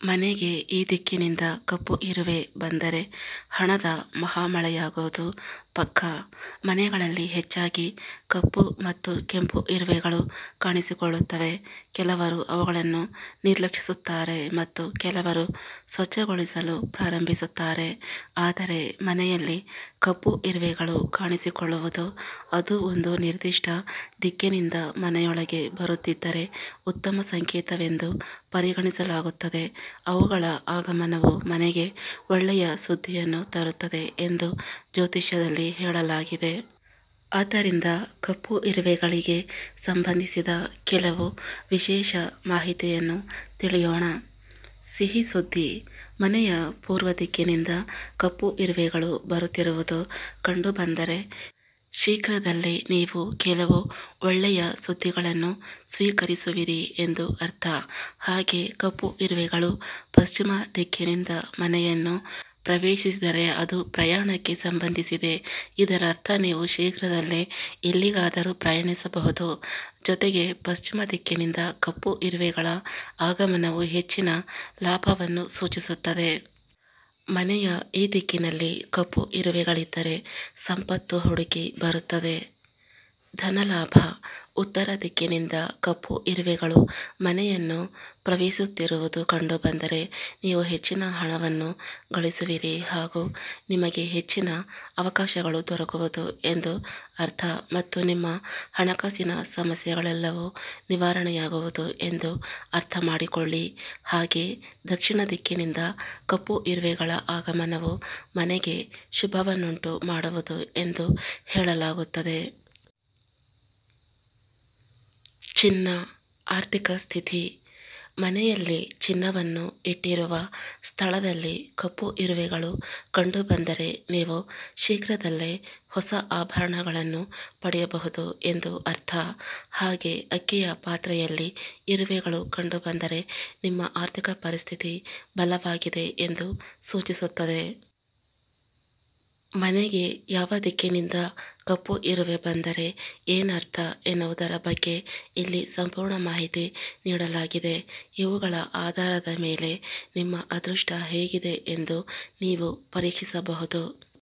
ಮನೆಗೆ ಈ ದಿಕ್ಕಿನಿಂದ ಕಪ್ಪು ಇರುವೆ ಬಂದರೆ ಹಣದ ಮಹಾಮಳೆಯಾಗೋದು ಪಕ್ಕಾ ಮನೆಗಳಲ್ಲಿ ಹೆಚ್ಚಾಗಿ ಕಪ್ಪು ಮತ್ತು ಕೆಂಪು ಇರುವೆಗಳು ಕಾಣಿಸಿಕೊಳ್ಳುತ್ತವೆ ಕೆಲವರು ಅವುಗಳನ್ನು ನಿರ್ಲಕ್ಷಿಸುತ್ತಾರೆ ಮತ್ತು ಕೆಲವರು ಸ್ವಚ್ಛಗೊಳಿಸಲು ಪ್ರಾರಂಭಿಸುತ್ತಾರೆ ಆದರೆ ಮನೆಯಲ್ಲಿ ಕಪ್ಪು ಇರುವೆಗಳು ಕಾಣಿಸಿಕೊಳ್ಳುವುದು ಅದು ಒಂದು ನಿರ್ದಿಷ್ಟ ದಿಕ್ಕಿನಿಂದ ಮನೆಯೊಳಗೆ ಬರುತ್ತಿದ್ದರೆ ಉತ್ತಮ ಸಂಕೇತವೆಂದು ಪರಿಗಣಿಸಲಾಗುತ್ತದೆ ಅವುಗಳ ಆಗಮನವು ಮನೆಗೆ ಒಳ್ಳೆಯ ಸುದ್ದಿಯನ್ನು ತರುತ್ತದೆ ಎಂದು ಜ್ಯೋತಿಷ್ಯದಲ್ಲಿ ಹೇಳಲಾಗಿದೆ ಆದ್ದರಿಂದ ಕಪ್ಪು ಇರುವೆಗಳಿಗೆ ಸಂಬಂಧಿಸಿದ ಕೆಲವು ವಿಶೇಷ ಮಾಹಿತಿಯನ್ನು ತಿಳಿಯೋಣ ಸಿಹಿ ಸುದ್ದಿ ಮನೆಯ ಪೂರ್ವ ದಿಕ್ಕಿನಿಂದ ಕಪ್ಪು ಇರುವೆಗಳು ಬರುತ್ತಿರುವುದು ಕಂಡುಬಂದರೆ ಶೀಘ್ರದಲ್ಲೇ ನೀವು ಕೆಲವು ಒಳ್ಳೆಯ ಸುದ್ದಿಗಳನ್ನು ಸ್ವೀಕರಿಸುವಿರಿ ಎಂದು ಅರ್ಥ ಹಾಗೆ ಕಪ್ಪು ಇರುವೆಗಳು ಪಶ್ಚಿಮ ದಿಕ್ಕಿನಿಂದ ಮನೆಯನ್ನು ಪ್ರವೇಶಿಸಿದರೆ ಅದು ಪ್ರಯಾಣಕ್ಕೆ ಸಂಬಂಧಿಸಿದೆ ಇದರರ್ಥ ನೀವು ಶೀಘ್ರದಲ್ಲೇ ಎಲ್ಲಿಗಾದರೂ ಪ್ರಯಾಣಿಸಬಹುದು ಜೊತೆಗೆ ಪಶ್ಚಿಮ ದಿಕ್ಕಿನಿಂದ ಕಪ್ಪು ಇರುವೆಗಳ ಆಗಮನವು ಹೆಚ್ಚಿನ ಲಾಭವನ್ನು ಸೂಚಿಸುತ್ತದೆ ಮನೆಯ ಈ ದಿಕ್ಕಿನಲ್ಲಿ ಕಪ್ಪು ಇರುವೆಗಳಿದ್ದರೆ ಸಂಪತ್ತು ಹುಡುಕಿ ಬರುತ್ತದೆ ಧನಲಾಭ ಉತ್ತರ ದಿಕ್ಕಿನಿಂದ ಕಪ್ಪು ಇರುವೆಗಳು ಮನೆಯನ್ನು ಪ್ರವೇಶಿಸುತ್ತಿರುವುದು ಕಂಡುಬಂದರೆ ನೀವು ಹೆಚ್ಚಿನ ಹಣವನ್ನು ಗಳಿಸುವಿರಿ ಹಾಗೂ ನಿಮಗೆ ಹೆಚ್ಚಿನ ಅವಕಾಶಗಳು ದೊರಕುವುದು ಎಂದು ಅರ್ಥ ಮತ್ತು ನಿಮ್ಮ ಹಣಕಾಸಿನ ಸಮಸ್ಯೆಗಳೆಲ್ಲವೂ ನಿವಾರಣೆಯಾಗುವುದು ಎಂದು ಅರ್ಥ ಮಾಡಿಕೊಳ್ಳಿ ಹಾಗೆ ದಕ್ಷಿಣ ದಿಕ್ಕಿನಿಂದ ಕಪ್ಪು ಇರುವೆಗಳ ಆಗಮನವು ಮನೆಗೆ ಶುಭವನ್ನುಂಟು ಮಾಡುವುದು ಎಂದು ಹೇಳಲಾಗುತ್ತದೆ ಚಿನ್ನ ಆರ್ಥಿಕ ಸ್ಥಿತಿ ಮನೆಯಲ್ಲಿ ಚಿನ್ನವನ್ನು ಇಟ್ಟಿರುವ ಸ್ಥಳದಲ್ಲಿ ಕಪ್ಪು ಇರುವೆಗಳು ಕಂಡುಬಂದರೆ ನೀವು ಶೀಘ್ರದಲ್ಲೇ ಹೊಸ ಆಭರಣಗಳನ್ನು ಪಡೆಯಬಹುದು ಎಂದು ಅರ್ಥ ಹಾಗೆ ಅಕ್ಕಿಯ ಪಾತ್ರೆಯಲ್ಲಿ ಇರುವೆಗಳು ಕಂಡುಬಂದರೆ ನಿಮ್ಮ ಆರ್ಥಿಕ ಪರಿಸ್ಥಿತಿ ಬಲವಾಗಿದೆ ಎಂದು ಸೂಚಿಸುತ್ತದೆ ಮನೆಗೆ ಯಾವ ದಿಕ್ಕಿನಿಂದ ಕಪ್ಪು ಇರುವೆ ಬಂದರೆ ಏನರ್ಥ ಎನ್ನುವುದರ ಬಗ್ಗೆ ಇಲ್ಲಿ ಸಂಪೂರ್ಣ ಮಾಹಿತಿ ನೀಡಲಾಗಿದೆ ಇವುಗಳ ಆಧಾರದ ಮೇಲೆ ನಿಮ್ಮ ಅದೃಷ್ಟ ಹೇಗಿದೆ ಎಂದು ನೀವು ಪರೀಕ್ಷಿಸಬಹುದು